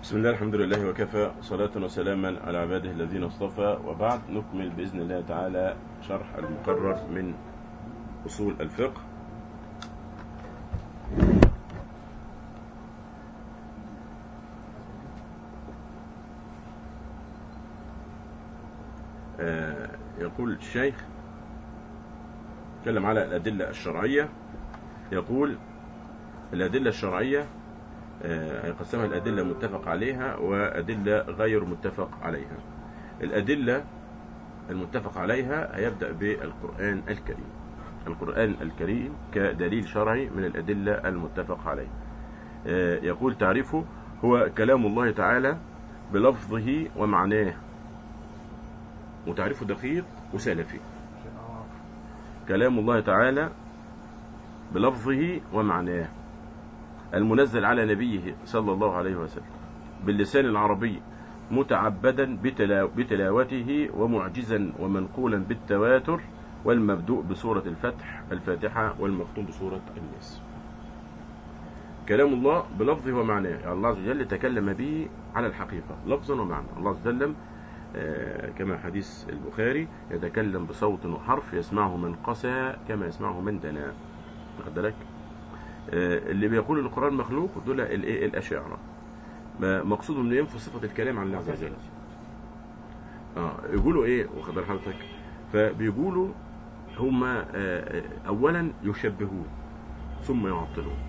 بسم الله الحمد لله وكفى صلاة وسلاما على عباده الذين اصطفى وبعد نكمل بإذن الله تعالى شرح المقرر من أصول الفقه آه، يقول الشيخ تكلم على الأدلة الشرعية يقول الأدلة الشرعية آه، هيقسمها الأدلة متفق عليها وأدلة غير متفق عليها الأدلة المتفق عليها هيبدأ بالقرآن الكريم القرآن الكريم كدليل شرعي من الأدلة المتفق عليه آه، يقول تعريفه هو كلام الله تعالى بلفظه ومعناه وتعريفه دقيق وسلفي كلام الله تعالى بلفظه ومعناه المنزل على نبيه صلى الله عليه وسلم باللسان العربي متعبدا بتلا- بتلاوته ومعجزا ومنقولا بالتواتر والمبدوء بسورة الفتح الفاتحة والمختوم بسورة الناس كلام الله بلفظه ومعناه يعني الله عز وجل تكلم به على الحقيقة لفظا ومعنى الله عز وجل آه، كما حديث البخاري يتكلم بصوت وحرف يسمعه من قسى كما يسمعه من دنا واخد بالك آه، اللي بيقول القرآن مخلوق دول الايه الأشاعرة ما- مقصودهم انه ينفي صفة الكلام عن الله عز وجل اه يقولوا ايه واخد بال حضرتك فبيقولوا هما آه، اولا يشبهون ثم يعطلون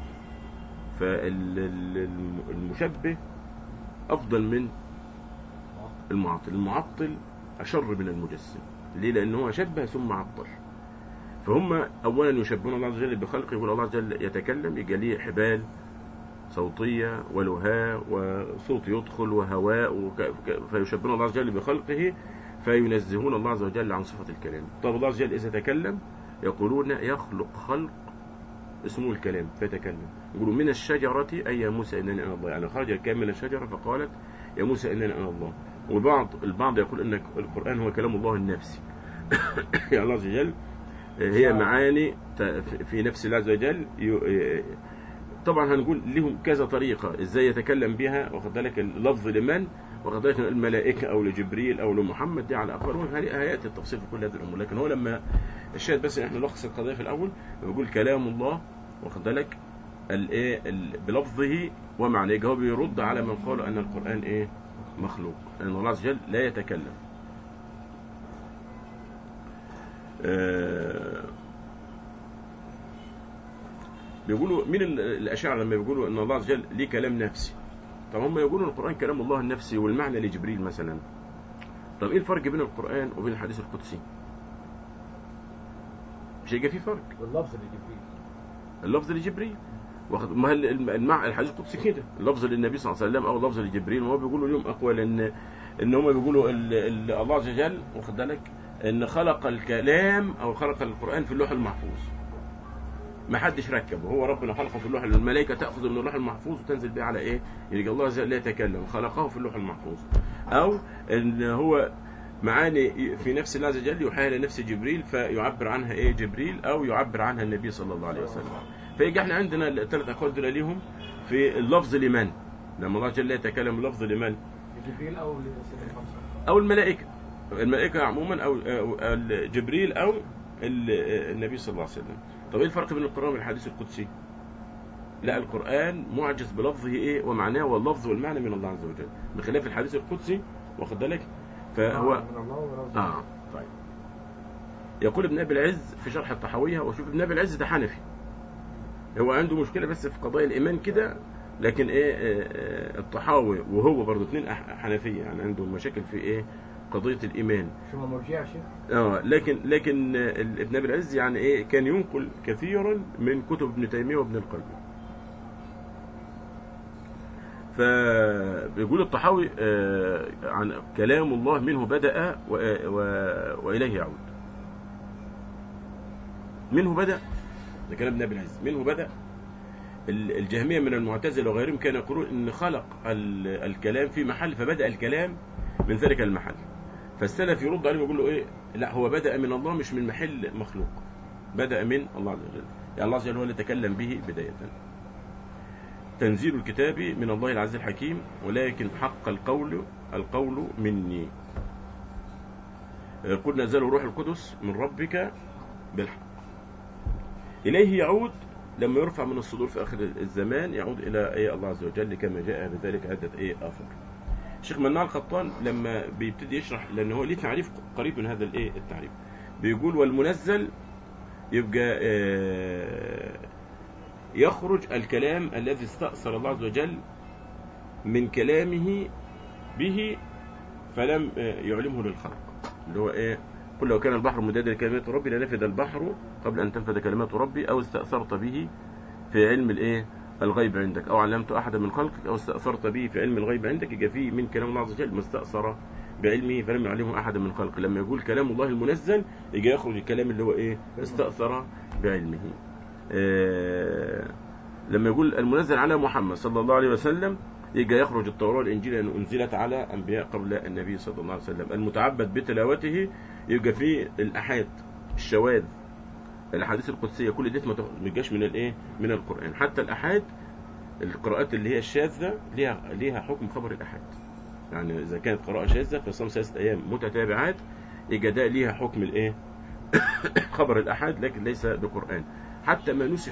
فالمشبه افضل من المعطل المعطل اشر من المجسم ليه لان هو شبه ثم عطل فهم اولا يشبهون الله عز وجل بخلقه يقول الله عز وجل يتكلم يبقى ليه حبال صوتيه ولهاء وصوت يدخل وهواء وك... ك- فيشبهون الله عز وجل بخلقه فينزهون الله عز وجل عن صفه الكلام طب الله عز وجل اذا تكلم يقولون يخلق خلق اسمه الكلام فيتكلم يقولوا من الشجرة أي يا موسى إنني أنا الله يعني خرج الكلام من الشجرة فقالت يا موسى إنني أنا الله وبعض البعض يقول أن القرآن هو كلام الله النفسي يعني الله عز وجل هي معاني ت- في نفس الله عز وجل ي- طبعا هنقول لهم كذا طريقة ازاي يتكلم بها واخد بالك اللفظ لمن واخد بالك الملائكة او لجبريل او لمحمد دي على اقوال وهي- هياتي التفصيل في كل هذه الامور لكن هو لما الشاهد بس ان احنا نلخص القضية في الاول بيقول كلام الله واخد بالك الايه ال- بلفظه ومعناه هو بيرد على من قالوا ان القرآن ايه مخلوق لان الله عز وجل لا يتكلم آه، بيقولوا مين ال- الأشاعرة لما بيقولوا إن الله عز وجل ليه كلام نفسي طب هم يقولوا إن القرآن كلام الله النفسي والمعنى لجبريل مثلا طب إيه الفرق بين القرآن وبين الحديث القدسي مش هيبقى في فرق واللفظ اللي جبريل اللفظ لجبريل واخد ما هي الم- المع... الحديث القدسي كده اللفظ للنبي صلى الله عليه وسلم او لفظ لجبريل وهو بيقولوا لهم اقوال ان ان هم بيقولوا ال... ال... الله عز وجل واخد بالك ان خلق الكلام او خلق القران في اللوح المحفوظ ما حدش ركبه هو ربنا خلقه في اللوح الملائكه تاخذ من اللوح المحفوظ وتنزل به على ايه يلقى الله عز وجل لا يتكلم خلقه في اللوح المحفوظ او ان هو معاني في نفس الله عز وجل يحيل إلى نفس جبريل فيعبر عنها ايه جبريل او يعبر عنها النبي صلى الله عليه وسلم فيجي احنا عندنا الثلاث اقوال دول ليهم في اللفظ لمن لما الله جل يتكلم اللفظ لمن لجبريل او لسيدنا الخمسه او الملائكه الملائكه عموما او أو جبريل او ال- النبي صلى الله عليه وسلم طب ايه الفرق بين القران والحديث القدسي لا القران معجز بلفظه ايه ومعناه واللفظ والمعنى من الله عز وجل بخلاف الحديث القدسي واخد بالك فهو من الله ورسوله اه طيب يقول ابن ابي العز في شرح الطحاويه وشوف ابن ابي العز ده حنفي هو عنده مشكله بس في قضايا الايمان كده لكن ايه آه، آه، الطحاوي وهو برضه اثنين أح- حنفيه يعني عندهم مشاكل في ايه قضيه الايمان شو مرجع يا شيخ اه لكن لكن آه، ابن ابي العز يعني ايه كان ينقل كثيرا من كتب ابن تيميه وابن القيم فبيقول الطحاوي آه، عن كلام الله منه بدأ و- و- وإليه يعود منه بدأ ده كلام ابن ابي العز منه بدأ ال- الجهمية من المعتزلة وغيرهم كانوا يقولون ان خلق ال- الكلام في محل فبدأ الكلام من ذلك المحل فالسلف يرد عليه ويقول له ايه لا هو بدأ من الله مش من محل مخلوق بدأ من الله عز وجل يعني الله عز وجل هو اللي تكلم به بداية تنزيل الكتاب من الله العزيز الحكيم ولكن حق القول القول مني آه، قل نزل روح القدس من ربك بالحق إليه يعود لما يرفع من الصدور في آخر الزمان يعود إلى إيه الله عز وجل كما جاء بذلك عدة إيه آثار الشيخ مناع الخطان لما بيبتدي يشرح لأن هو ليه تعريف قريب من هذا الإيه التعريف بيقول والمنزل يبقى آه، يخرج الكلام الذي استأثر الله عز وجل من كلامه به فلم آه، يعلمه للخلق اللي هو ايه قل لو كان البحر مدادا لكلمات ربي لنفد البحر قبل ان تنفد كلمات ربي او استأثرت به في علم الايه الغيب عندك او علمت احدا من خلقك او استأثرت به في علم الغيب عندك يبقى فيه من كلام الله عز وجل ما استأثر بعلمه فلم يعلمه احدا من خلقه لما يقول كلام الله المنزل يجي يخرج الكلام اللي هو ايه استأثر بعلمه آه لما يقول المنزل على محمد صلى الله عليه وسلم يجي يخرج التوراة والإنجيل لأنه أنزلت على أنبياء قبل النبي صلى الله عليه وسلم المتعبد بتلاوته يبقى فيه الأحاد الشواذ الأحاديث القدسية كل دي ما تجاش من الإيه من القرآن حتى الأحاد القراءات اللي هي الشاذة ليها ليها حكم خبر الأحاد يعني إذا كانت قراءة شاذة في صوم ثلاثة أيام متتابعات يبقى ده ليها حكم الإيه خبر الأحاد لكن ليس بقرآن حتى ما نسخ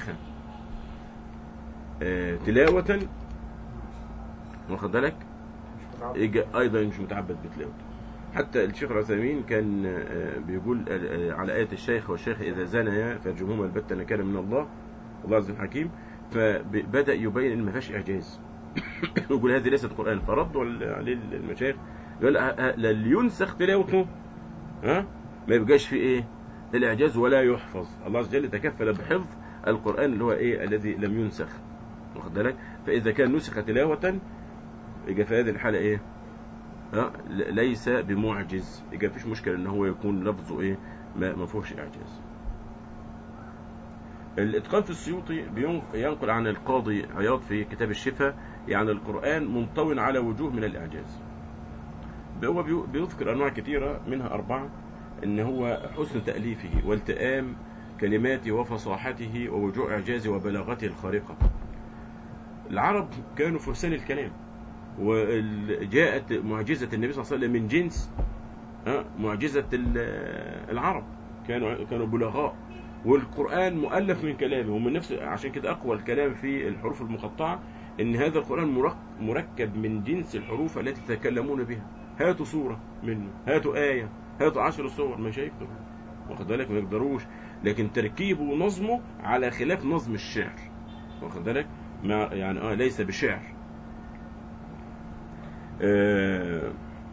آه، تلاوة واخد بالك مش متعب. يجي ايضا مش متعبد بتلاوته حتى الشيخ العثيمين كان آه، بيقول آه، على آية الشيخ والشيخ إذا زنيا فارجمهما البتة نكالا من الله الله عز وجل حكيم فبدأ يبين إن ما فيهاش إعجاز يقول هذه ليست قرآن فردوا عليه المشايخ قال آه، آه، اللي ينسخ تلاوته ها ما يبقاش فيه إيه الإعجاز ولا يحفظ الله عز وجل تكفل بحفظ القرآن اللي هو إيه الذي لم ينسخ واخد بالك فإذا كان نسخ تلاوة يبقى في هذه الحالة إيه ها ل- ليس بمعجز يبقى مفيش مشكلة ان هو يكون لفظه ايه ما ما فيهوش اعجاز الاتقان في السيوطي بين- ينقل عن القاضي عياض في كتاب الشفاء يعني القرآن منطوي على وجوه من الاعجاز هو بيو- بيذكر انواع كثيرة منها اربعة ان هو حسن تأليفه والتئام كلماته وفصاحته ووجوه اعجازه وبلاغته الخارقة العرب كانوا فحسان الكلام وجاءت معجزة النبي صلى الله عليه وسلم من جنس ها، معجزة ال- العرب كانوا كانوا بلغاء والقرآن مؤلف من كلامه ومن نفس عشان كده أقوى الكلام في الحروف المقطعة إن هذا القرآن مرك- مركب من جنس الحروف التي تتكلمون بها هاتوا صورة منه هاتوا آية هاتوا عشر صور مش هيكتب واخد بالك ما يقدروش لكن تركيبه ونظمه على خلاف نظم الشعر واخد بالك ما يعني اه ليس بشعر آه،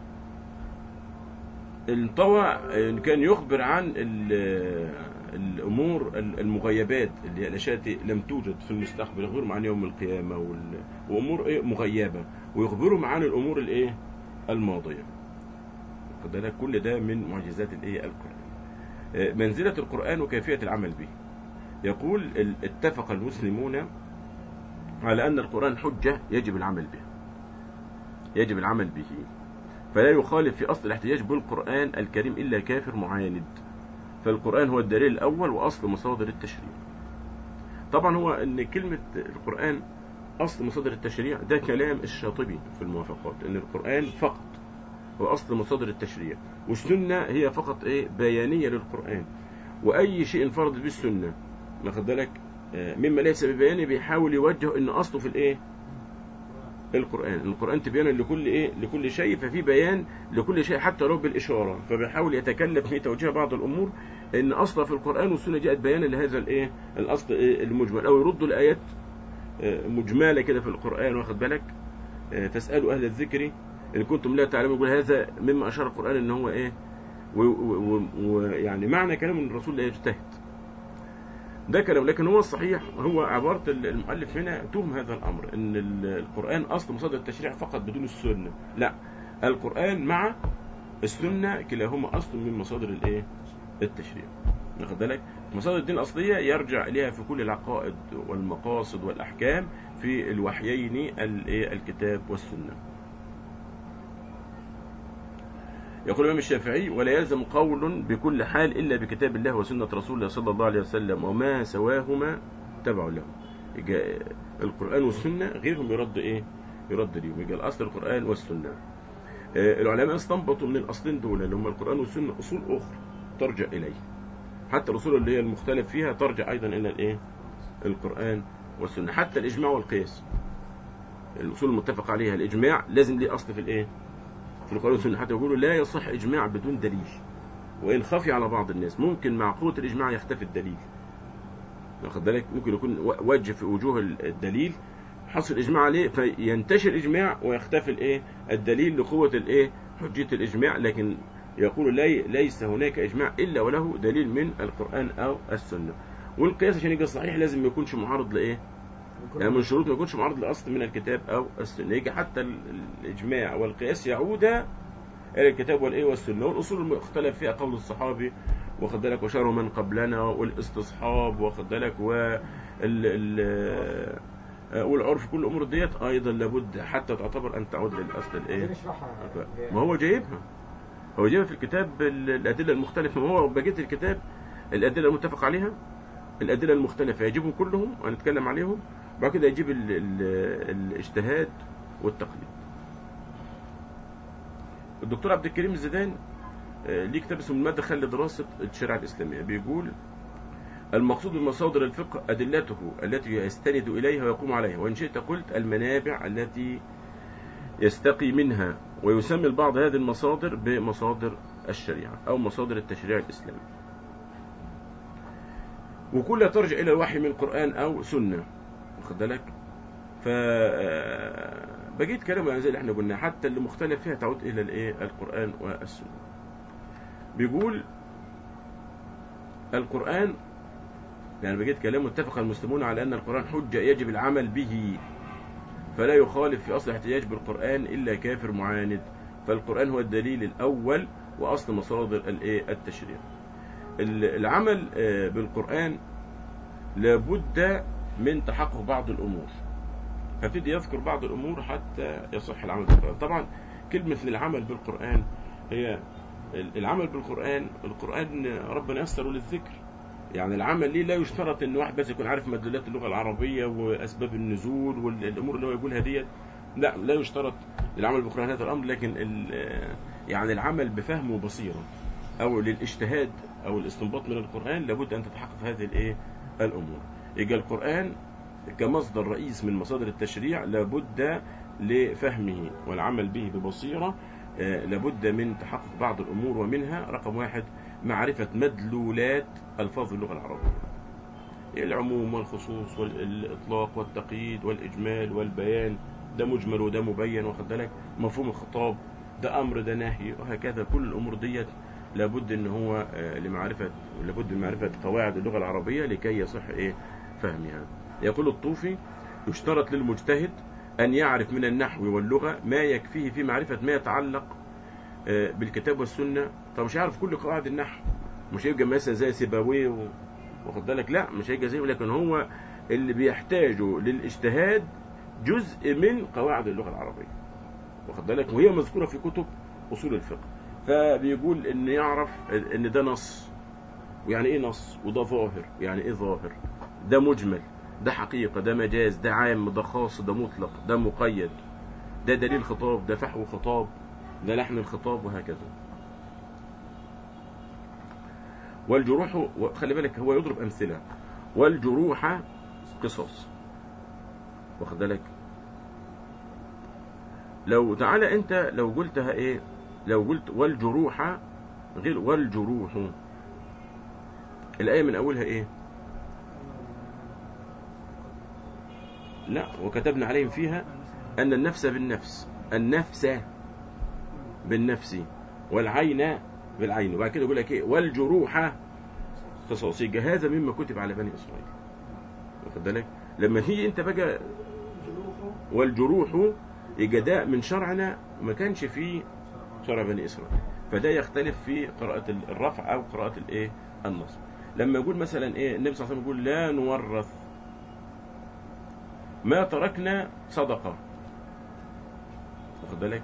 انطوى آه، كان يخبر عن ال- الامور المغيبات اللي هي الاشياء التي لم توجد في المستقبل يخبرهم عن يوم القيامه وال- وامور ايه مغيبه ويخبرهم عن الامور الايه الماضيه واخد بالك؟ كل ده من معجزات الايه القران آه، منزله القران وكيفيه العمل به يقول ال- اتفق المسلمون على ان القران حجه يجب العمل به يجب العمل به فلا يخالف في أصل الاحتجاج بالقرآن الكريم إلا كافر معاند فالقرآن هو الدليل الأول وأصل مصادر التشريع طبعا هو أن كلمة القرآن أصل مصادر التشريع ده كلام الشاطبي في الموافقات أن القرآن فقط هو أصل مصادر التشريع والسنة هي فقط إيه بيانية للقرآن وأي شيء انفرد به السنة واخد بالك آه، مما ليس ببياني بيحاول يوجه أن أصله في الإيه القرآن القرآن تبيانا لكل إيه لكل شيء ففي بيان لكل شيء حتى لو بالإشارة فبيحاول يتكلم في توجيه بعض الأمور إن أصلا في القرآن والسنة جاءت بيانا لهذا الإيه الأصل إيه المجمل أو يردوا الآيات آه، مجملة كده في القرآن واخد بالك آه، فاسألوا أهل الذكر إن كنتم لا تعلمون يقول هذا مما أشار القرآن إن هو إيه ويعني معنى كلام إن الرسول لا يجتهد ده كلام لكن هو الصحيح هو عبارة المؤلف هنا توهم هذا الأمر إن ال- القرآن أصل مصادر التشريع فقط بدون السنة لا القرآن مع السنة كلاهما أصل من مصادر الإيه التشريع واخد بالك مصادر الدين الأصلية يرجع إليها في كل العقائد والمقاصد والأحكام في الوحيين الإيه الكتاب والسنة يقول الإمام الشافعي ولا يلزم قول بكل حال إلا بكتاب الله وسنة رسول الله صلى الله عليه وسلم وما سواهما تبع له يجي القرآن والسنة غيرهم يرد إيه يرد ليهم يجي الأصل القرآن والسنة آه، العلماء استنبطوا من الأصلين دول اللي هم القرآن والسنة أصول أخرى ترجع إليه حتى الأصول اللي هي المختلف فيها ترجع أيضا إلى الإيه القرآن والسنة حتى الإجماع والقياس الأصول المتفق عليها الإجماع لازم ليه أصل في الإيه في القرآن والسنة حتى يقولوا لا يصح إجماع بدون دليل وإن خفي على بعض الناس ممكن مع قوة الإجماع يختفي الدليل واخد بالك ممكن يكون و- وجه في وجوه الدليل حصل إجماع عليه فينتشر الإجماع ويختفي الإيه الدليل لقوة الإيه حجية الإجماع لكن يقول لي ليس هناك إجماع إلا وله دليل من القرآن أو السنة والقياس عشان يجي صحيح لازم ما يكونش معارض لإيه يعني من شروط ما يكونش معارض لأصل من الكتاب أو السنة يجي حتى ال- الإجماع والقياس يعود إلى الكتاب والإيه والسنة والأصول المختلف فيها قول الصحابي واخد بالك وشر من قبلنا والاستصحاب واخد بالك وال ال والعرف كل الأمور ديت أيضا لابد حتى تعتبر أن تعود للأصل عايزين الإيه نشرحها ما هو جايبها هو جايبها في الكتاب ال- الأدلة المختلفة ما هو بقية الكتاب الأدلة المتفق عليها الأدلة المختلفة يجيبهم كلهم ونتكلم عليهم وبعد كده يجيب ال ال الاجتهاد والتقليد الدكتور عبد الكريم الزيدان آه، ليه كتاب اسمه المدخل لدراسة الشريعة الإسلامية بيقول المقصود بمصادر الفقه أدلته التي يستند إليها ويقوم عليها وإن شئت قلت المنابع التي يستقي منها ويسمي البعض هذه المصادر بمصادر الشريعة أو مصادر التشريع الإسلامي وكلها ترجع إلى الوحي من القرآن أو سنة واخد بالك ف بقيت كلام يعني زي اللي احنا قلنا حتى اللي مختلف فيها تعود إلى الإيه القرآن والسنة بيقول القرآن يعني بقيت كلام متفق المسلمون على أن القرآن حجة يجب العمل به فلا يخالف في أصل احتجاج بالقرآن إلا كافر معاند فالقرآن هو الدليل الأول وأصل مصادر الإيه التشريع ال- العمل آه، بالقرآن لابد من تحقق بعض الأمور فابتدي يذكر بعض الأمور حتى يصح العمل بالقرآن طبعا كلمة للعمل بالقرآن هي ال- العمل بالقرآن القرآن ربنا يسر للذكر يعني العمل ليه لا يشترط ان واحد بس يكون عارف مدلولات اللغه العربيه واسباب النزول والامور اللي هو يقولها ديت لا لا يشترط للعمل بالقران هذا الامر لكن ال- يعني العمل بفهم وبصيره او للاجتهاد او الاستنباط من القران لابد ان تتحقق هذه الايه الامور يبقى القران كمصدر رئيس من مصادر التشريع لابد لفهمه والعمل به ببصيره آه، لابد من تحقق بعض الامور ومنها رقم واحد معرفة مدلولات ألفاظ اللغة العربية العموم والخصوص والإطلاق والتقييد والإجمال والبيان ده مجمل وده مبين واخد بالك مفهوم الخطاب ده أمر ده نهي وهكذا كل الأمور ديت لابد ان هو آه، لمعرفة لابد من معرفة قواعد اللغة العربية لكي يصح ايه فهمها يقول الطوفي يشترط للمجتهد أن يعرف من النحو واللغة ما يكفيه في معرفة ما يتعلق آه، بالكتاب والسنة طب مش عارف كل قواعد النحو مش هيبقى مثلا زي سيباويه و- واخد بالك لا مش هيبقى زيه لكن هو اللي بيحتاجه للاجتهاد جزء من قواعد اللغة العربية واخد بالك وهي مذكورة في كتب أصول الفقه فبيقول ان يعرف ان ده نص ويعني ايه نص وده ظاهر يعني ايه ظاهر ده مجمل ده حقيقة ده مجاز ده عام ده خاص ده مطلق ده مقيد ده دليل خطاب ده فحوى خطاب ده لحن الخطاب وهكذا والجروح خلي بالك هو يضرب أمثلة والجروح قصص واخد بالك لو تعالى انت لو قلتها ايه لو قلت والجروح غير والجروح الآية من أولها ايه لا وكتبنا عليهم فيها أن النفس بالنفس النفس بالنفس والعين بالعين وبعد كده يقول لك ايه والجروح قصاص يبقى هذا مما كتب على بني اسرائيل واخد بالك لما تيجي انت بقى والجروح يبقى ده من شرعنا ما كانش فيه شرع بني اسرائيل فده يختلف في قراءة الرفع او قراءة الايه النصب لما يقول مثلا ايه النبي صلى الله عليه وسلم يقول لا نورث ما تركنا صدقة واخد بالك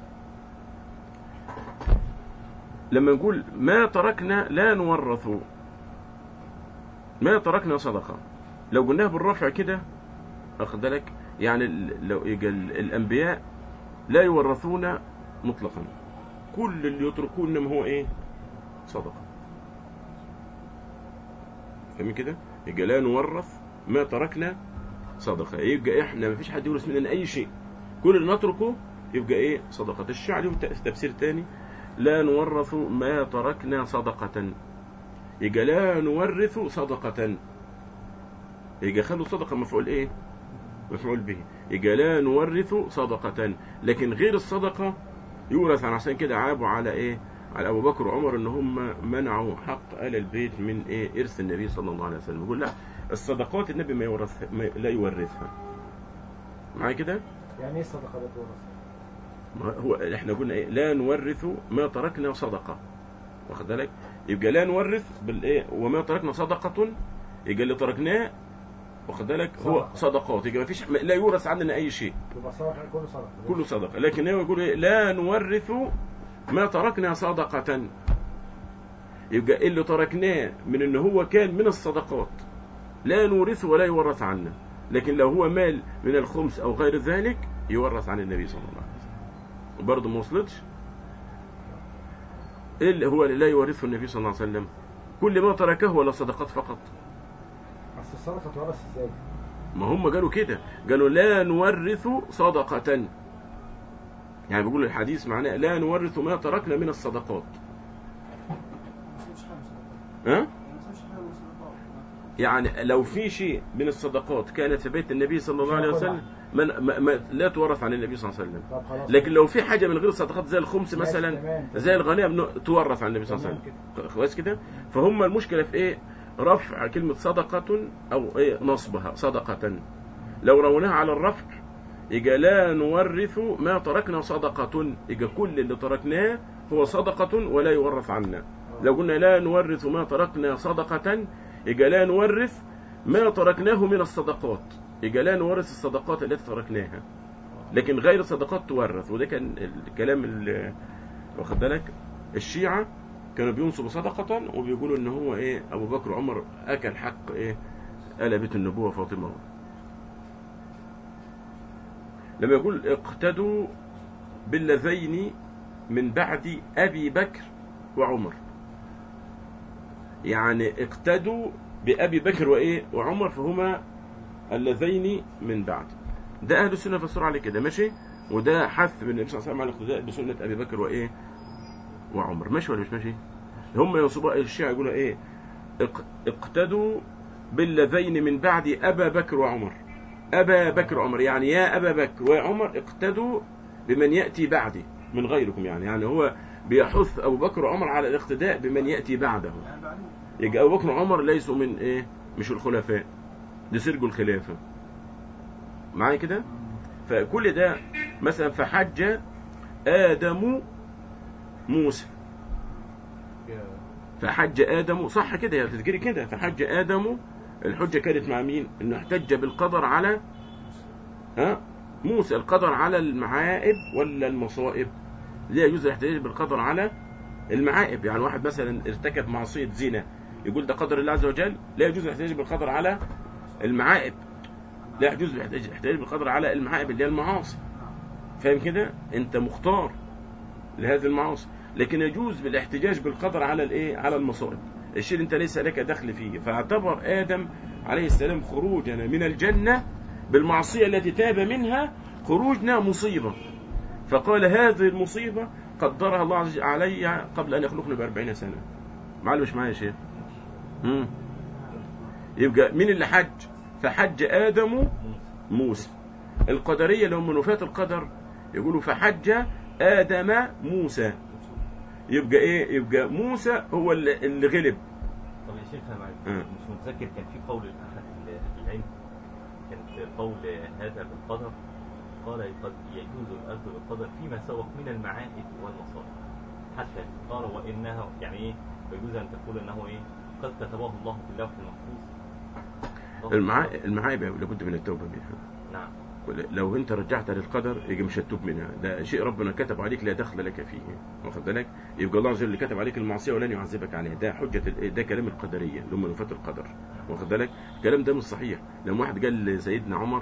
لما نقول ما تركنا لا نورث ما تركنا صدقة لو قلناها بالرفع كده واخد بالك يعني ال- لو يجي ال- الانبياء لا يورثون مطلقا كل اللي يتركون انما هو ايه صدقه فاهمين كده يبقى لا نورث ما تركنا صدقه يبقى احنا ما فيش حد يورث مننا اي شيء كل اللي نتركه يبقى ايه صدقه الشيعة لهم ت- تفسير تاني لا نورث ما تركنا صدقه يبقى لا نورث صدقه يبقى خلوا صدقه مفعول ايه مفعول به يبقى لا نورث صدقة لكن غير الصدقة يورث عن عشان كده عابوا على ايه على ابو بكر وعمر ان هم منعوا حق ال البيت من ايه ارث النبي صلى الله عليه وسلم يقول لا الصدقات النبي ما يورثها ما لا يورثها معايا كده يعني ايه الصدقه ده تورث؟ ما هو احنا قلنا ايه لا نورث ما تركنا صدقة واخد بالك يبقى لا نورث بالايه وما تركنا صدقة يبقى اللي تركناه واخد بالك هو صدقة. صدقات يبقى ما فيش لا يورث عندنا اي شيء يبقى صدقه كله صدقه كله صدقة لكن هو يقول إيه؟ لا نورث ما تركنا صدقة يبقى اللي تركناه من ان هو كان من الصدقات لا نورثه ولا يورث عنا لكن لو هو مال من الخمس او غير ذلك يورث عن النبي صلى الله عليه وسلم برضه ما وصلتش ايه اللي هو اللي لا يورثه النبي صلى الله عليه وسلم كل ما تركه ولا صدقات فقط اصل الصدقه تورث ازاي؟ ما هم قالوا كده قالوا لا نورث صدقة يعني بيقولوا الحديث معناه لا نورث ما تركنا من الصدقات ها؟ يعني لو في شيء من الصدقات كانت في بيت النبي صلى الله عليه وسلم من ما ما لا تورث عن النبي صلى الله عليه وسلم طب خلاص لكن لو في حاجة من غير الصدقات زي الخمس ماشي، مثلا تمام. زي الغنائم نو- تورث عن النبي صلى الله عليه تمام وسلم كويس كده فهم المشكلة في ايه رفع كلمة صدقة او ايه نصبها صدقة لو روناها على الرفع يبقى لا نورث ما تركنا صدقة يبقى كل اللي تركناه هو صدقة ولا يورث عنا لو قلنا لا نورث ما تركنا صدقة يبقى لا نورث ما تركناه من الصدقات يبقى لا نورث الصدقات التي تركناها لكن غير الصدقات تورث وده كان الكلام اللي واخد بالك الشيعة كانوا بينصبوا صدقة وبيقولوا ان هو ايه ابو بكر وعمر اكل حق ايه آل بيت النبوة فاطمة لما يقول اقتدوا باللذين من بعد ابي بكر وعمر يعني اقتدوا بابي بكر وايه وعمر فهما اللذين من بعد ده اهل السنه فسروا عليه كده ماشي وده حث من النبي صلى الله عليه وسلم على الاقتداء بسنه ابي بكر وايه وعمر ماشي ولا مش ماشي هم ينصبوا الشيعة يقولوا ايه اق- اقتدوا باللذين من بعد ابا بكر وعمر ابا بكر وعمر يعني يا ابا بكر وعمر اقتدوا بمن ياتي بعدي من غيركم يعني يعني هو بيحث ابو بكر وعمر على الاقتداء بمن ياتي بعده يبقى ابو بكر وعمر ليسوا من ايه مش الخلفاء دي سرقوا الخلافه معايا كده فكل ده مثلا فحج ادم موسى فحج ادم صح كده يا تذكري كده فحج ادم الحجه كانت مع مين انه احتج بالقدر على ها موسى القدر على المعائب ولا المصائب لا يجوز الاحتجاج بالقدر على المعائب يعني واحد مثلا ارتكب معصيه زنا يقول ده قدر الله عز وجل لا يجوز الاحتجاج بالقدر على المعائب لا يجوز الاحتجاج بالقدر على المعائب اللي هي المعاصي فاهم كده انت مختار لهذه المعاصي لكن يجوز بالاحتجاج بالقدر على الايه على المصائب الشيء اللي انت ليس لك دخل فيه فاعتبر ادم عليه السلام خروجنا من الجنه بالمعصيه التي تاب منها خروجنا مصيبه فقال هذه المصيبه قدرها الله عز وجل علي قبل ان يخلقني بأربعين سنه معلم مش معايا يا شيخ مم. يبقى مين اللي حج فحج ادم موسى القدريه اللي هم نفاة القدر يقولوا فحج ادم موسى يبقى ايه يبقى موسى هو اللي, اللي غلب طب يا شيخ انا آه. مش متذكر كان في قول احد ال- العلم كان في قول هذا بالقدر قال قد يجوز الاخذ بالقدر فيما سبق من المعائب والمصائب حتى قال وانها يعني ايه ويجوز ان تقول انه ايه قد كتبه الله في اللوح المحفوظ المعا- المعايب لابد من التوبه منها نعم لو انت رجعت للقدر يبقى مش هتتوب منها ده شيء ربنا كتب عليك لا دخل لك فيه واخد بالك يبقى الله عز وجل اللي كتب عليك المعصيه ولن يعذبك عليها ده حجه ال- ده كلام القدريه اللي هم نفاة القدر واخد بالك الكلام ده مش صحيح لما واحد قال لسيدنا عمر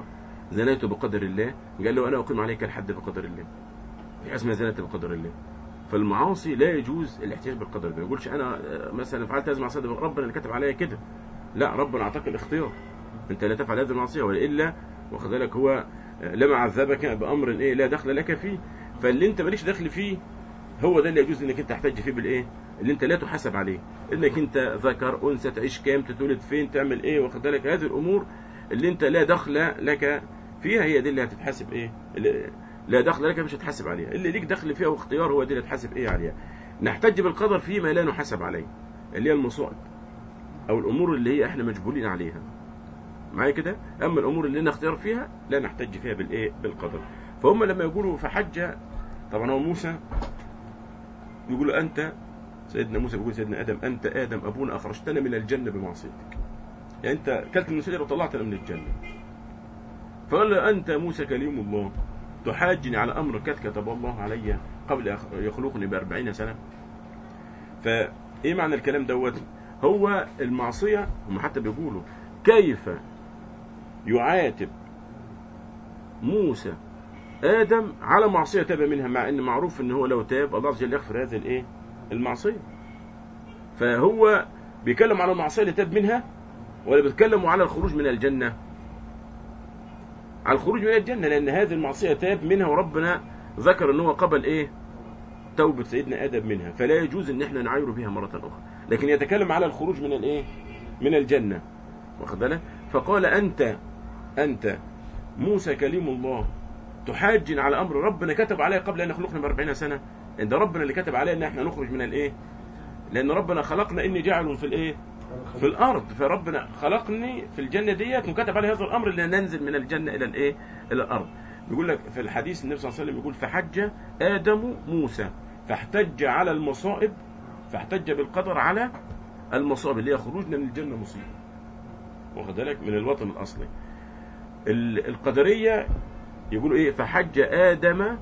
زنيت بقدر الله قال له انا اقيم عليك الحد بقدر الله في اسمها زنيت بقدر الله فالمعاصي لا يجوز الاحتجاج بالقدر ما يقولش انا آه، مثلا فعلت هذه المعصيه ده ربنا اللي كتب عليا كده لا ربنا اعطاك الاختيار انت لا تفعل هذه المعصيه والا واخد بالك هو آه، لما عذبك بامر ايه لا دخل لك فيه فاللي انت مالكش دخل فيه هو ده اللي يجوز انك انت تحتج فيه بالايه اللي انت لا تحاسب عليه انك انت ذكر انثى تعيش كام تتولد فين تعمل ايه واخد بالك هذه الامور اللي انت لا دخل لك فيها هي دي اللي هتتحاسب ايه اللي لا دخل لك مش هتحاسب عليها اللي ليك دخل فيها واختيار هو دي اللي هتحاسب ايه عليها نحتج بالقدر فيما لا نحاسب عليه اللي هي المصائب او الامور اللي هي احنا مجبولين عليها معايا كده اما الامور اللي لنا اختيار فيها لا نحتج فيها بالايه بالقدر فهم لما يقولوا فحج طبعا هو موسى يقولوا انت سيدنا موسى بيقول سيدنا ادم انت ادم ابونا اخرجتنا من الجنه بمعصيتك يعني انت كلت من الشجره وطلعتنا من الجنه فقال له انت موسى كليم الله تحاجني على امر قد كتب الله علي قبل أخ- يخلقني بأربعين سنه فايه معنى الكلام دوت هو المعصيه هم حتى بيقولوا كيف يعاتب موسى ادم على معصيه تاب منها مع ان معروف ان هو لو تاب الله عز وجل يغفر هذه الايه المعصيه فهو بيتكلم على المعصيه اللي تاب منها ولا بيتكلم على الخروج من الجنه على الخروج من الجنه لان هذه المعصيه تاب منها وربنا ذكر ان هو قبل ايه توبه سيدنا ادم منها فلا يجوز ان احنا نعايره بها مره اخرى لكن يتكلم على الخروج من الايه من الجنه واخد بالك فقال انت انت موسى كليم الله تحاجن على امر ربنا كتب عليه قبل ان يخلقنا ب 40 سنه ان ده ربنا اللي كتب عليه ان احنا نخرج من الايه لان ربنا خلقنا اني جاعل في الايه في الارض فربنا خلقني في الجنه ديت وكتب علي هذا الامر ان ننزل من الجنه الى الايه الى الارض بيقول لك في الحديث النبي صلى الله عليه وسلم يقول فحج ادم موسى فاحتج على المصائب فاحتج بالقدر على المصائب اللي هي خروجنا من الجنه مصيبه واخد بالك من الوطن الاصلي ال- القدريه يقولوا ايه فحج ادم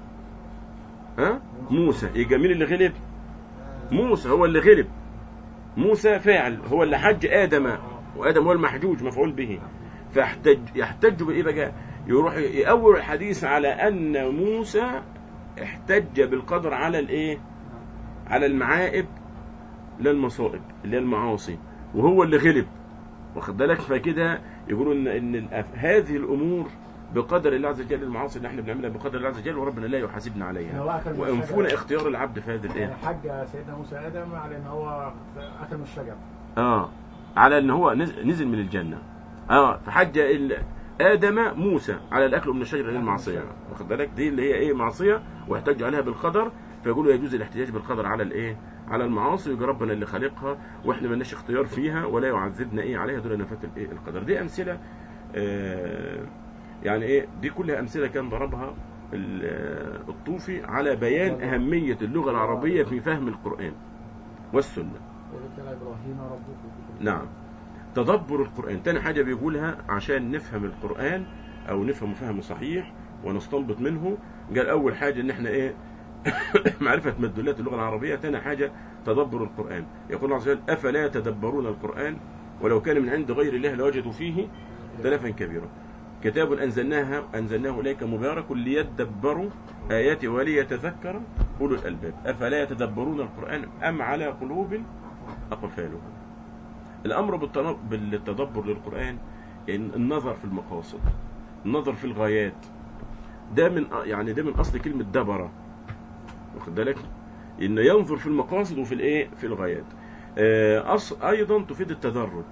ها موسى يبقى مين اللي غلب موسى هو اللي غلب موسى فاعل هو اللي حج ادم وادم هو المحجوج مفعول به فاحتج يحتج بايه بقى يروح يأول الحديث على ان موسى احتج بالقدر على الايه على المعائب لا المصائب اللي هي المعاصي وهو اللي غلب واخد بالك فكده يقولوا ان ان الأف- هذه الامور بقدر الله عز وجل المعاصي اللي احنا بنعملها بقدر الله عز وجل وربنا لا يحاسبنا عليها هو أكل من وانفونا الشجرة. اختيار العبد في هذه يعني الايه حج سيدنا موسى ادم على ان هو اكل من الشجر اه على ان هو نز- نزل من الجنه اه فحج ال- ادم موسى على الاكل من الشجره للمعصيه واخد بالك دي اللي هي ايه معصيه واحتج عليها بالقدر فيقولوا يجوز الاحتجاج بالقدر على الايه على المعاصي ويجي ربنا اللي خالقها واحنا مالناش اختيار فيها ولا يعذبنا ايه عليها دون نفات الايه القدر دي امثله آه يعني ايه دي كلها امثله كان ضربها ال- آه، الطوفي على بيان اهميه اللغه العربيه في فهم القران والسنه وإذ ابتلى ابراهيم ربه نعم تدبر القرآن تاني حاجة بيقولها عشان نفهم القرآن أو نفهمه فهم صحيح ونستنبط منه قال أول حاجة إن إحنا إيه معرفة مدلولات اللغة العربية تاني حاجة تدبر القرآن يقول الله عز وجل أفلا يتدبرون القرآن ولو كان من عند غير الله لوجدوا فيه اختلافا كبيرا كتاب أنزلناها أنزلناه إليك مبارك ليدبروا آياته وليتذكر أولو الألباب أفلا يتدبرون القرآن أم على قلوب أقفالها الامر بالتن- بالتدبر للقران يعني النظر في المقاصد النظر في الغايات ده من يعني ده من اصل كلمه دبره واخد بالك ان ينظر في المقاصد وفي الايه في الغايات آه، أص ايضا تفيد التدرج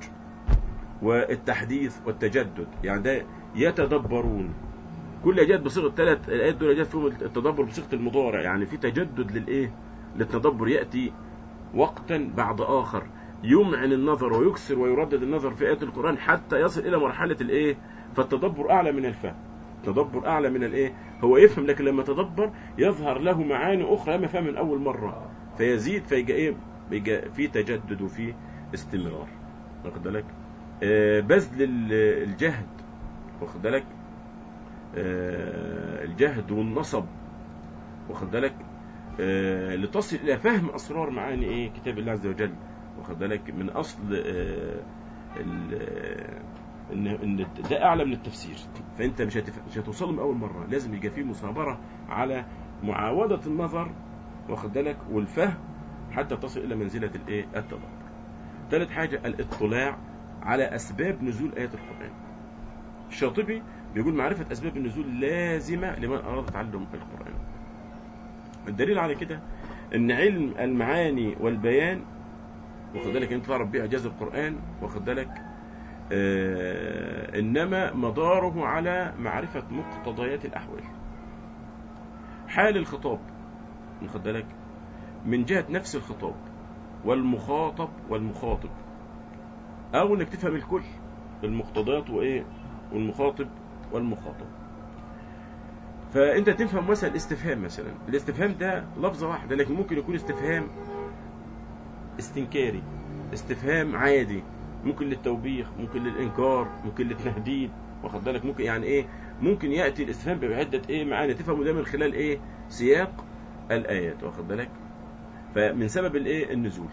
والتحديث والتجدد يعني ده يتدبرون كل جت بصيغه ثلاث الايات دول جت فيهم التدبر بصيغه المضارع يعني في تجدد للايه للتدبر ياتي وقتا بعد اخر يمعن النظر ويكسر ويردد النظر في آيات القرآن حتى يصل إلى مرحلة الإيه؟ فالتدبر أعلى من الفهم. التدبر أعلى من الإيه؟ هو يفهم لكن لما تدبر يظهر له معاني أخرى لما فهم من أول مرة فيزيد فيجي إيه؟ بيجي في تجدد وفي استمرار. واخد بالك؟ آه بذل ال- الجهد واخد بالك؟ آه الجهد والنصب واخد بالك؟ آه لتصل إلى فهم أسرار معاني إيه؟ كتاب الله عز وجل. واخد بالك من اصل آه، ال- آه، ان ان ده اعلى من التفسير فانت مش هتف... مش هتوصل من اول مره لازم يبقى فيه مثابره على معاوده النظر واخد بالك والفهم حتى تصل الى منزله الايه التدبر ثالث حاجه الاطلاع على اسباب نزول ايات القران الشاطبي بيقول معرفه اسباب النزول لازمه لمن اراد تعلم القران الدليل على كده ان علم المعاني والبيان واخد بالك انت تعرف بيه اعجاز القران واخد بالك آه انما مداره على معرفه مقتضيات الاحوال حال الخطاب واخد بالك من جهه نفس الخطاب والمخاطب والمخاطب او انك تفهم الكل المقتضيات وايه والمخاطب والمخاطب فانت تفهم مثلا الاستفهام مثلا الاستفهام ده لفظه واحده لكن ممكن يكون استفهام استنكاري استفهام عادي ممكن للتوبيخ ممكن للانكار ممكن للتهديد واخد بالك ممكن يعني ايه ممكن ياتي الاستفهام بعده ايه معاني تفهمه ده من خلال ايه سياق الايات واخد بالك فمن سبب الايه النزول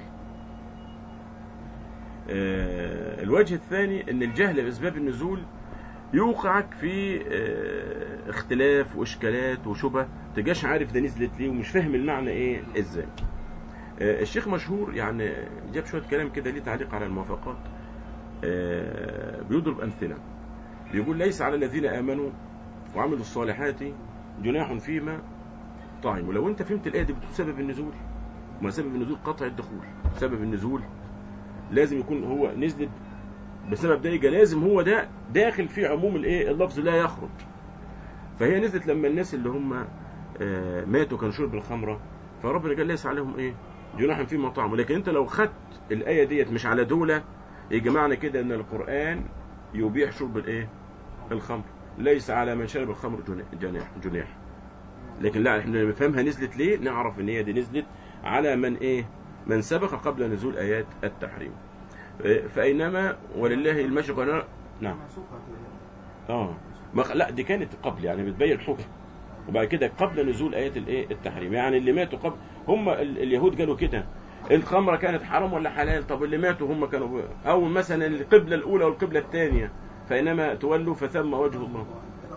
آه الوجه الثاني ان الجهل باسباب النزول يوقعك في آه اختلاف واشكالات وشبه تجاش عارف ده نزلت ليه ومش فاهم المعنى ايه ازاي آه الشيخ مشهور يعني جاب شويه كلام كده ليه تعليق على الموافقات آه بيضرب امثله بيقول ليس على الذين امنوا وعملوا الصالحات جناح فيما طعموا ولو انت فهمت الايه دي بتقول سبب النزول ما سبب النزول قطع الدخول سبب النزول لازم يكون هو نزلت بسبب ده يبقى لازم هو ده داخل في عموم الايه اللفظ لا يخرج فهي نزلت لما الناس اللي هم آه ماتوا كانوا شرب الخمره فربنا قال ليس عليهم ايه جناح فيما طعموا لكن انت لو خدت الايه ديت مش على دوله يبقى معنى كده ان القران يبيح شرب الايه الخمر ليس على من شرب الخمر جناح جناح لكن لا احنا نفهمها نزلت ليه نعرف ان هي دي نزلت على من ايه من سبق قبل نزول ايات التحريم فاينما ولله المشرق والمغرب نعم اه ما لا دي كانت قبل يعني بتبين حكم وبعد كده قبل نزول ايات الايه التحريم يعني اللي ماتوا قبل هم اليهود قالوا كده الخمره كانت حرام ولا حلال طب اللي ماتوا هم كانوا او مثلا القبله الاولى والقبله الثانيه فاينما تولوا فثم وجه الله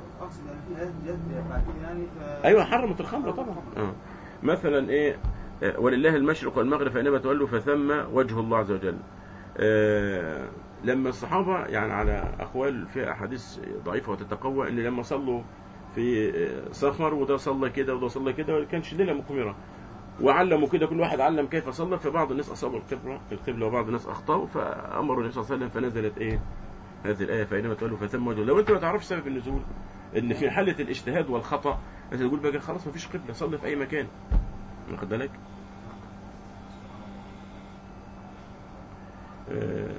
ايوه حرمت الخمره طبعا اه مثلا ايه ولله المشرق والمغرب فاينما تولوا فثم وجه الله عز وجل آه لما الصحابه يعني على اقوال فيها احاديث ضعيفه وتتقوى ان لما صلوا في سفر وده صلى كده وده صلى كده ما كانش ليله مقمره وعلموا كده كل واحد علم كيف صلى فبعض الناس اصابوا القبله القبله وبعض الناس اخطاوا فامروا النبي صلى الله عليه وسلم فنزلت ايه هذه الايه فاينما تولوا فثم وجه لو انت ما تعرفش سبب النزول ان في حاله الاجتهاد والخطا انت تقول بقى خلاص ما فيش قبله صلي في اي مكان واخد بالك آه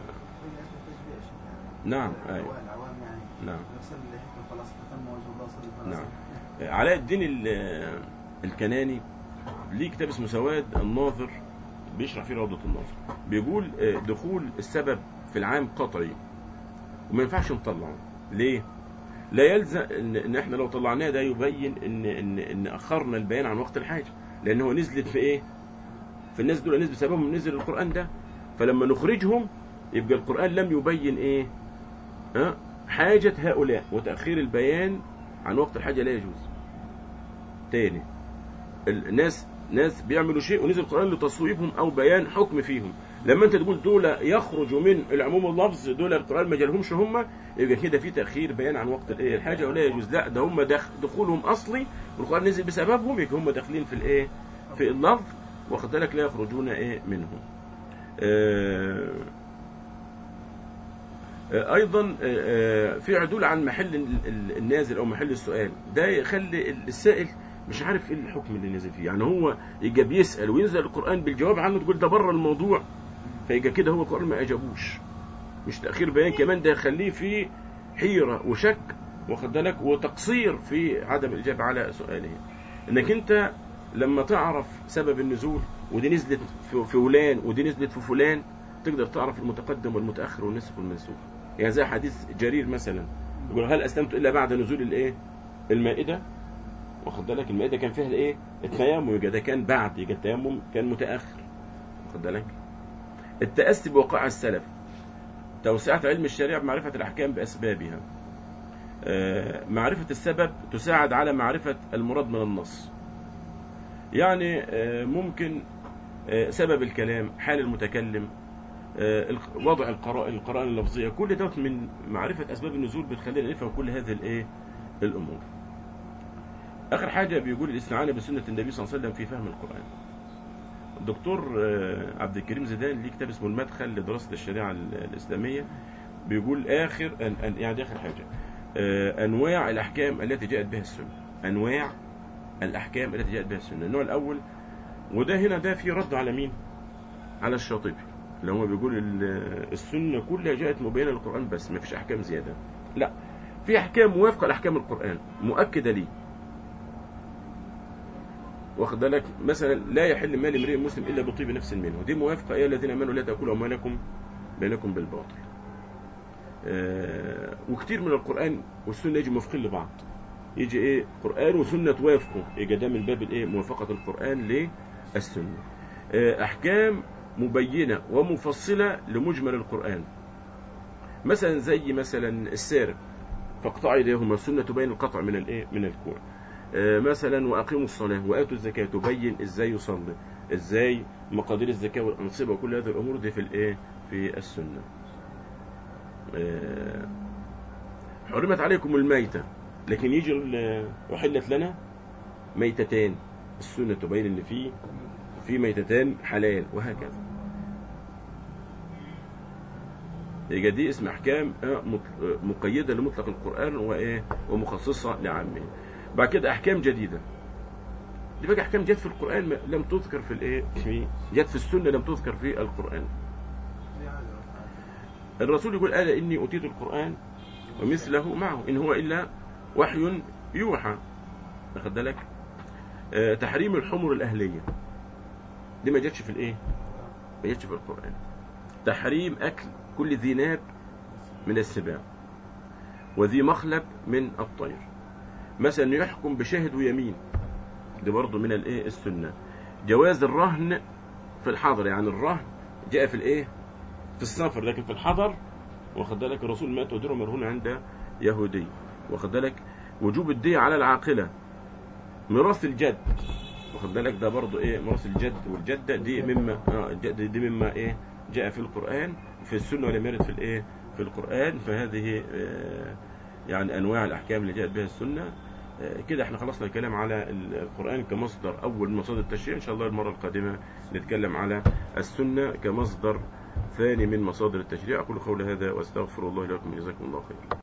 نعم ايوه نعم نعم علاء الدين الكناني ليه كتاب اسمه سواد الناظر بيشرح فيه روضة الناظر بيقول دخول السبب في العام قطعي وما ينفعش نطلعه ليه؟ لا يلزم ان, إن احنا لو طلعناه ده يبين ان ان ان اخرنا البيان عن وقت الحاجه لان هو نزلت في ايه؟ في الناس دول نزل بسببهم نزل القران ده فلما نخرجهم يبقى القران لم يبين ايه؟ ها؟ حاجه هؤلاء وتاخير البيان عن وقت الحاجه لا يجوز. تاني الناس ناس بيعملوا شيء ونزل القران لتصويبهم او بيان حكم فيهم لما انت تقول دول يخرجوا من العموم اللفظ دول القران ما جالهمش هم يبقى كده في تاخير بيان عن وقت الايه الحاجه ولا يجوز لا ده هم دخولهم اصلي والقران نزل بسببهم يبقى هم داخلين في الايه في اللفظ واخد بالك لا يخرجون ايه منه آه ايضا في عدول عن محل النازل او محل السؤال ده يخلي السائل مش عارف ايه الحكم اللي نزل فيه يعني هو يجي بيسال وينزل القران بالجواب عنه تقول ده بره الموضوع فيجي كده هو القران ما اجابوش مش تاخير بيان كمان ده يخليه في حيره وشك واخد بالك وتقصير في عدم الاجابه على سؤاله انك انت لما تعرف سبب النزول ودي نزلت في فلان ودي نزلت في فلان تقدر تعرف المتقدم والمتاخر والنسخ والمنسوخ يعني زي حديث جرير مثلا يقول هل اسلمت الا بعد نزول الايه المائده واخد بالك المائده كان فيها الايه التيمم يبقى ده كان بعد يبقى التيمم كان متاخر واخد بالك التاسي بوقائع السلف توسعة علم الشريعة بمعرفة الأحكام بأسبابها آه، معرفة السبب تساعد على معرفة المراد من النص يعني آه، ممكن آه، سبب الكلام حال المتكلم آه، الق- وضع القراءة القراءة اللفظية كل ده من معرفة أسباب النزول بتخلينا نفهم كل هذه الإيه الأمور آخر حاجة بيقول الاستعانة بسنة النبي صلى الله عليه وسلم في فهم القرآن الدكتور آه، عبد الكريم زيدان ليه كتاب اسمه المدخل لدراسة الشريعة ال- الإسلامية بيقول آخر أن أن يعني دي آخر حاجة آه، أنواع الأحكام التي جاءت بها السنة أنواع الأحكام التي جاءت بها السنة النوع الأول وده هنا ده في رد على مين على الشاطبي اللي هو بيقول ال- السنة كلها جاءت مبينة للقرآن بس ما فيش أحكام زيادة لا في أحكام موافقة لأحكام القرآن مؤكدة ليه واخد بالك مثلا لا يحل مال امرئ مسلم الا بطيب نفس منه دي موافقه ايها الذين امنوا لا تاكلوا اموالكم بينكم بالباطل آه وكتير من القران والسنه يجي موافقين لبعض يجي ايه قران وسنه توافقوا يجي ده من باب الايه موافقه القران للسنه آه احكام مبينه ومفصله لمجمل القران مثلا زي مثلا السارق فاقطع يديهما السنه تبين القطع من الايه من الكوع آه، مثلا واقيموا الصلاه واتوا الزكاه تبين ازاي يصلي ازاي مقادير الزكاه والانصبه وكل هذه الامور دي في الايه في السنه آه، حرمت عليكم الميته لكن يجي ال- وحلت لنا ميتتان السنه تبين ان في في ميتتان حلال وهكذا يبقى دي اسم احكام آه، مط- آه، مقيده لمطلق القران وايه ومخصصه لعامه بعد كده احكام جديده دي بقى احكام جت في القران ما- لم تذكر في الايه في جت في السنه لم تذكر في القران الرسول يقول الا اني اوتيت القران ومثله معه ان هو الا وحي يوحى واخد بالك آه، تحريم الحمر الاهليه دي ما جاتش في الايه ما جاتش في القران تحريم اكل كل ذي ناب من السباع وذي مخلب من الطير مثلا يحكم بشاهد ويمين دي برضه من الايه السنه جواز الرهن في الحضر يعني الرهن جاء في الايه في السفر لكن في الحضر واخد بالك الرسول مات ودره مرهون عند يهودي واخد بالك وجوب الدية على العاقله ميراث الجد واخد بالك ده برضه ايه ميراث الجد والجده دي مما اه الجد دي مما ايه جاء في القران في السنه ولم يرد في الايه في القران فهذه آه يعني انواع الاحكام اللي جاءت بها السنه آه، كده احنا خلصنا الكلام على القرآن كمصدر أول من مصادر التشريع إن شاء الله المرة القادمة نتكلم على السنة كمصدر ثاني من مصادر التشريع أقول قولي هذا وأستغفر الله لكم جزاكم الله خيرا